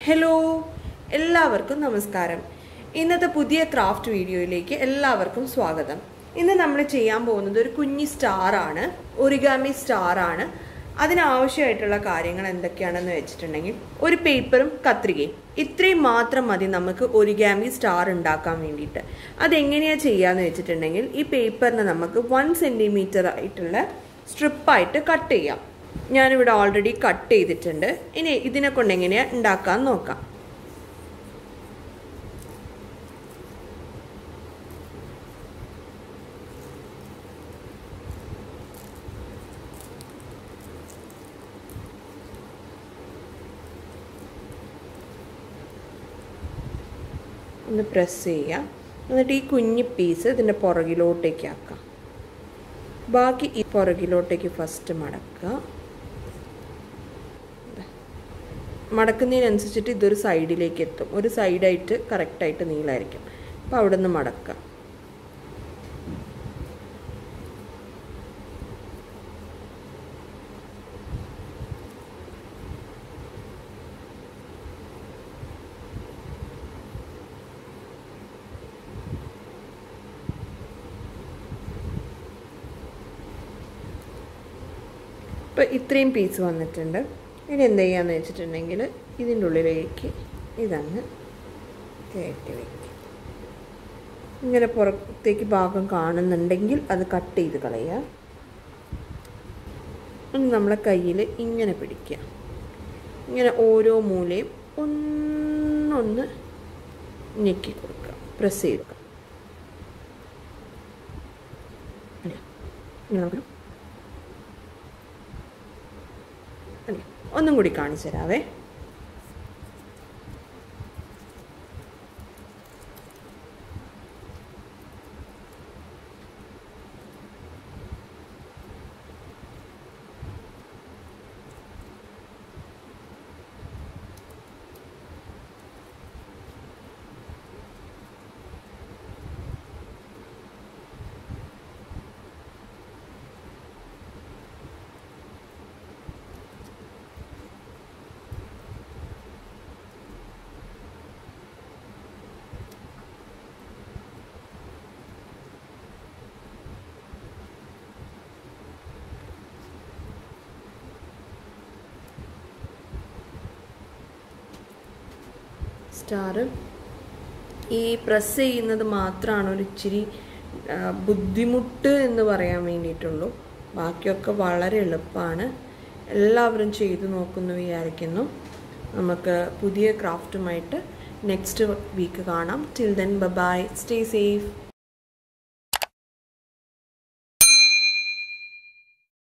hello എല്ലാവർക്കും നമസ്കാരം ഇന്നത്തെ പുതിയ ക്രാഫ്റ്റ് വീഡിയോയിലേക്ക് എല്ലാവർക്കും സ്വാഗതം ഇന്ന് നമ്മൾ ചെയ്യാൻ പോകുന്നത് ഒരു കുഞ്ഞി സ്റ്റാർ ആണ് ഒറിഗാമി സ്റ്റാർ ആണ് അതിനാവശ്യമായിട്ടുള്ള കാര്യങ്ങൾ എന്തൊക്കെയാണെന്ന് വെച്ചിട്ടുണ്ടെങ്കിൽ ഒരു പേപ്പറും കത്രികയും ഇത്രയും മാത്രം മതി നമുക്ക് ഒറിഗാമി സ്റ്റാർ ഉണ്ടാക്കാൻ വേണ്ടിയിട്ട് അതെങ്ങനെയാണ് ചെയ്യാന്ന് വെച്ചിട്ടുണ്ടെങ്കിൽ ഈ പേപ്പറിന് നമുക്ക് വൺ സെൻറ്റിമീറ്റർ ആയിട്ടുള്ള സ്ട്രിപ്പായിട്ട് കട്ട് ചെയ്യാം ഞാനിവിടെ ഓൾറെഡി കട്ട് ചെയ്തിട്ടുണ്ട് ഇനി ഇതിനെ കൊണ്ട് എങ്ങനെയാണ് ഉണ്ടാക്കാൻ നോക്കാം ഒന്ന് പ്രസ് ചെയ്യാം എന്നിട്ട് ഈ കുഞ്ഞി പീസ് ഇതിൻ്റെ പുറകിലോട്ടേക്ക് ആക്കാം ബാക്കി ഈ പുറകിലോട്ടേക്ക് ഫസ്റ്റ് മടക്കുക മടക്കുന്നതിനനുസരിച്ചിട്ട് ഇതൊരു സൈഡിലേക്ക് എത്തും ഒരു സൈഡായിട്ട് കറക്റ്റായിട്ട് നീളമായിരിക്കും അപ്പോൾ അവിടെ നിന്ന് മടക്കുക ഇപ്പോൾ ഇത്രയും പീസ് വന്നിട്ടുണ്ട് ഇനി എന്ത് ചെയ്യാന്ന് വെച്ചിട്ടുണ്ടെങ്കിൽ ഇതിൻ്റെ ഉള്ളിലേക്ക് ഇതങ്ങ് കയറ്റി വയ്ക്കും ഇങ്ങനെ പുറത്തേക്ക് ഭാഗം കാണുന്നുണ്ടെങ്കിൽ അത് കട്ട് ചെയ്ത് കളയുക ഇനി നമ്മളെ കയ്യിൽ ഇങ്ങനെ പിടിക്കുക ഇങ്ങനെ ഓരോ മൂലയും ഒന്നൊന്ന് ഞെക്കി കൊടുക്കുക പ്രസ് ചെയ്ത് കൊടുക്കുക ഇനി നമുക്ക് അല്ലേ ഒന്നും കൂടി കാണിച്ചു തരാവേ സ്റ്റാർ ഈ പ്രസ് ചെയ്യുന്നത് മാത്രമാണ് ഒരു ഇച്ചിരി ബുദ്ധിമുട്ട് എന്ന് പറയാൻ വേണ്ടിയിട്ടുള്ളൂ ബാക്കിയൊക്കെ വളരെ എളുപ്പമാണ് എല്ലാവരും ചെയ്തു നോക്കുന്നു വിചാരിക്കുന്നു നമുക്ക് പുതിയ ക്രാഫ്റ്റുമായിട്ട് നെക്സ്റ്റ് വീക്ക് കാണാം till then bye stay safe